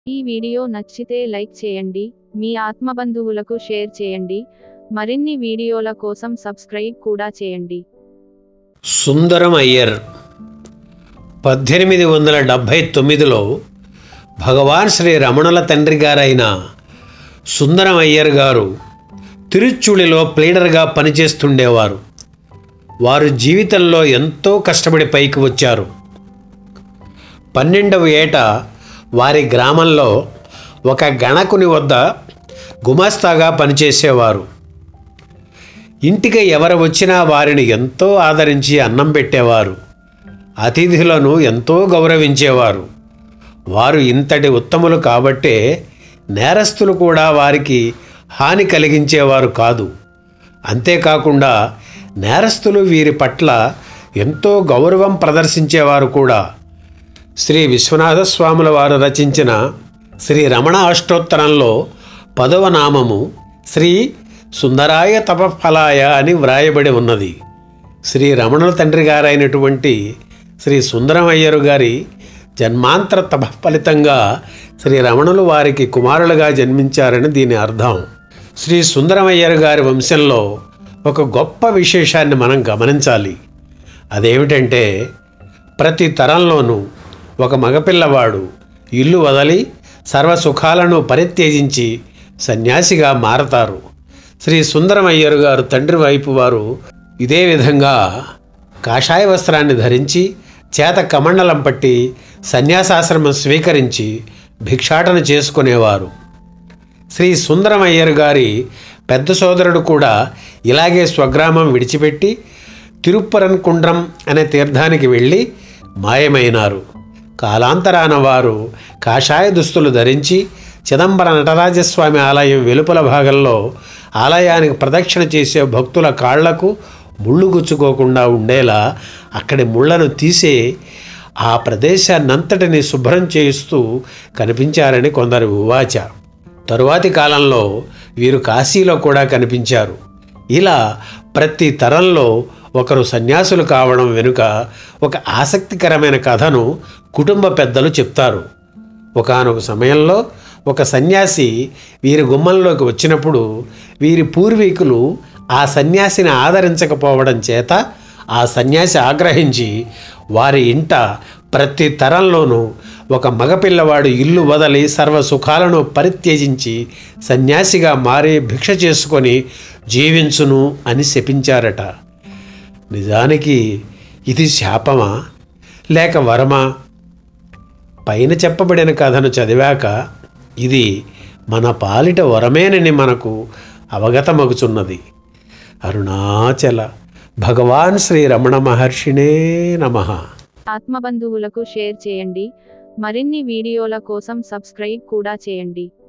ఈ వీడియో నచ్చితే లైక్ చేయండి మీ ఆత్మబంధువులకు షేర్ చేయండి మరిన్ని వీడియోల కోసం సబ్స్క్రైబ్ కూడా చేయండి సుందరం అయ్యర్ పద్దెనిమిది వందల డెబ్భై తొమ్మిదిలో భగవాన్ శ్రీ రమణుల తండ్రి గారైన సుందరం అయ్యర్ గారు తిరుచుళిలో ప్లీడర్గా పనిచేస్తుండేవారు వారు జీవితంలో ఎంతో కష్టపడి పైకి వచ్చారు పన్నెండవ ఏట వారి గ్రామంలో ఒక గణకుని వద్ద గుమాస్తాగా పనిచేసేవారు ఇంటికి ఎవరు వచ్చినా వారిని ఎంతో ఆదరించి అన్నం పెట్టేవారు అతిథులను ఎంతో గౌరవించేవారు వారు ఇంతటి ఉత్తములు కాబట్టే నేరస్తులు కూడా వారికి హాని కలిగించేవారు కాదు అంతేకాకుండా నేరస్తులు వీరి పట్ల ఎంతో గౌరవం ప్రదర్శించేవారు కూడా శ్రీ విశ్వనాథ స్వాముల వారు రచించిన శ్రీ రమణ అష్టోత్తరంలో పదవ నామము శ్రీ సుందరాయ తపఫలాయ అని వ్రాయబడి ఉన్నది శ్రీ రమణుల తండ్రి గారైనటువంటి శ్రీ సుందరమయ్యరు గారి జన్మాంతర తప ఫలితంగా శ్రీ రమణులు వారికి కుమారులుగా జన్మించారని దీని అర్థం శ్రీ సుందరమయ్యర్ గారి వంశంలో ఒక గొప్ప విశేషాన్ని మనం గమనించాలి అదేమిటంటే ప్రతి తరంలోనూ ఒక మగపిల్లవాడు ఇల్లు వదలి సర్వ సుఖాలను పరిత్యజించి సన్యాసిగా మారతారు శ్రీ సుందరమయ్యరు గారు తండ్రి వైపు వారు ఇదే విధంగా కాషాయ వస్త్రాన్ని ధరించి చేత కమండలం పట్టి సన్యాసాశ్రమం స్వీకరించి భిక్షాటన చేసుకునేవారు శ్రీ సుందరమయ్యర్ గారి పెద్ద సోదరుడు కూడా ఇలాగే స్వగ్రామం విడిచిపెట్టి తిరుప్పరన్ కుండ్రం అనే తీర్థానికి వెళ్ళి మాయమైనారు కాలాంతరాన వారు కాషాయ దుస్తులు ధరించి చిదంబర నటరాజస్వామి ఆలయం వెలుపల భాగంలో ఆలయానికి ప్రదక్షిణ చేసే భక్తుల కాళ్లకు ముళ్ళు గుచ్చుకోకుండా ఉండేలా అక్కడి ముళ్లను తీసే ఆ ప్రదేశాన్నంతటిని శుభ్రం చేయిస్తూ కనిపించారని కొందరు ఉవాచ తరువాతి కాలంలో వీరు కాశీలో కూడా కనిపించారు ఇలా ప్రతి తరంలో ఒకరు సన్యాసులు కావడం వెనుక ఒక ఆసక్తికరమైన కథను కుటుంబ పెద్దలు చెప్తారు ఒకానొక సమయంలో ఒక సన్యాసి వీరి గుమ్మంలోకి వచ్చినప్పుడు వీరి పూర్వీకులు ఆ సన్యాసిని ఆదరించకపోవడం చేత ఆ సన్యాసి ఆగ్రహించి వారి ఇంట ప్రతి తరంలోనూ ఒక మగపిల్లవాడు ఇల్లు వదలి సర్వ సుఖాలను పరిత్యజించి సన్యాసిగా మారి భిక్ష చేసుకొని జీవించును అని శపించారట నిజానికి ఇది శాపమా లేక వరమా పైన చెప్పబడిన కథను చదివాక ఇది మన పాలిట వరమేనని మనకు అవగతమగుచున్నది అరుణాచల భగవాన్ శ్రీ రమణ మహర్షినే నమః ఆత్మబంధువులకు షేర్ చేయండి మరిన్ని వీడియోల కోసం సబ్స్క్రైబ్ కూడా చేయండి